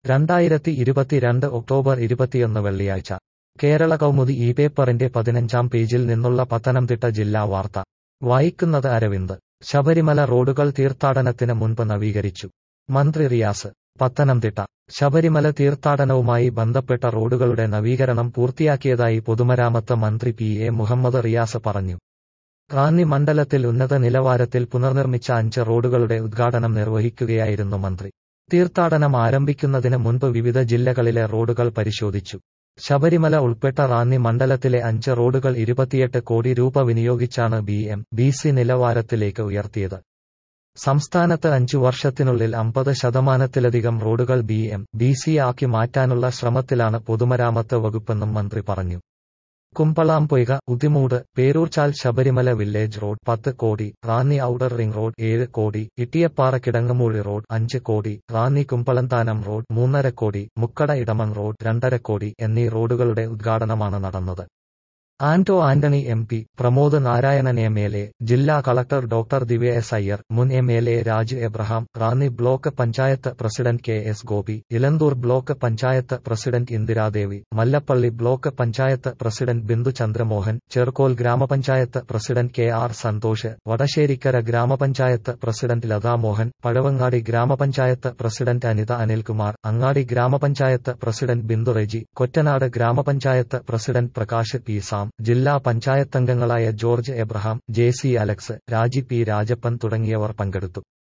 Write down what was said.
രണ്ടായിരത്തി ഇരുപത്തിരണ്ട് ഒക്ടോബർ ഇരുപത്തിയൊന്ന് വെള്ളിയാഴ്ച കേരള കൗമുദി ഈ പേപ്പറിന്റെ പതിനഞ്ചാം പേജിൽ നിന്നുള്ള പത്തനംതിട്ട ജില്ലാ വാർത്ത വായിക്കുന്നത് അരവിന്ദ് ശബരിമല റോഡുകൾ തീർത്ഥാടനത്തിന് മുൻപ് നവീകരിച്ചു മന്ത്രി റിയാസ് പത്തനംതിട്ട ശബരിമല തീർത്ഥാടനവുമായി ബന്ധപ്പെട്ട റോഡുകളുടെ നവീകരണം പൂർത്തിയാക്കിയതായി പൊതുമരാമത്ത് മന്ത്രി പി എ മുഹമ്മദ് റിയാസ് പറഞ്ഞു റാന്നി മണ്ഡലത്തിൽ ഉന്നത നിലവാരത്തിൽ പുനർനിർമ്മിച്ച അഞ്ച് റോഡുകളുടെ ഉദ്ഘാടനം നിർവഹിക്കുകയായിരുന്നു മന്ത്രി തീർത്ഥാടനം ആരംഭിക്കുന്നതിന് മുൻപ് വിവിധ ജില്ലകളിലെ റോഡുകൾ പരിശോധിച്ചു ശബരിമല ഉൾപ്പെട്ട റാന്നി മണ്ഡലത്തിലെ അഞ്ച് റോഡുകൾ ഇരുപത്തിയെട്ട് കോടി രൂപ വിനിയോഗിച്ചാണ് ബി എം ബി സി നിലവാരത്തിലേക്ക് ഉയർത്തിയത് സംസ്ഥാനത്ത് അഞ്ചു വർഷത്തിനുള്ളിൽ അമ്പത് ശതമാനത്തിലധികം റോഡുകൾ ബി എം ബി സി ആക്കി മാറ്റാനുള്ള ശ്രമത്തിലാണ് പൊതുമരാമത്ത് വകുപ്പെന്നും മന്ത്രി പറഞ്ഞു കുമ്പളാംപൊയ്ക ഉദിമൂട് പേരൂർച്ചാൽ ശബരിമല വില്ലേജ് റോഡ് പത്ത് കോടി റാന്നി ഔട്ടർ റിംഗ് റോഡ് ഏഴ് കോടി ഇട്ടിയപ്പാറ കിടങ്ങമൂഴി റോഡ് അഞ്ച് കോടി റാന്നി കുമ്പളന്താനം റോഡ് മൂന്നര കോടി മുക്കട ഇടമൺ റോഡ് രണ്ടര കോടി എന്നീ റോഡുകളുടെ ഉദ്ഘാടനമാണ് നടന്നത് Anto Antony M P Pramod Narayanan M L A ജില്ലാ collector doctor Divya S Iyer മുൻ M L A Raju Abraham Ranni block panchayat president K S Gopi Elanthoor block panchayat president Indiradevi Mallappally block panchayat president Bindu Chandramohan Cherkol ഗ്രാമപഞ്ചായത്ത് president K R Santhosh Vadasserikkara ഗ്രാമപഞ്ചായത്ത് പ്രസിഡന്റ് ലതാമോഹൻ പഴവങ്ങാടി ഗ്രാമപഞ്ചായത്ത് പ്രസിഡന്റ് അനിത അനിൽകുമാർ അങ്ങാടി ഗ്രാമപഞ്ചായത്ത് പ്രസിഡന്റ് ബിന്ദു റെജി കൊറ്റനാട് ഗ്രാമപഞ്ചായത്ത് പ്രസിഡന്റ് പ്രകാശ് പി സാം ജില്ലാ പഞ്ചായത്തംഗങ്ങളായ George Abraham J C Alex Raji P Rajappan തുടങ്ങിയവർ പങ്കെടുത്തു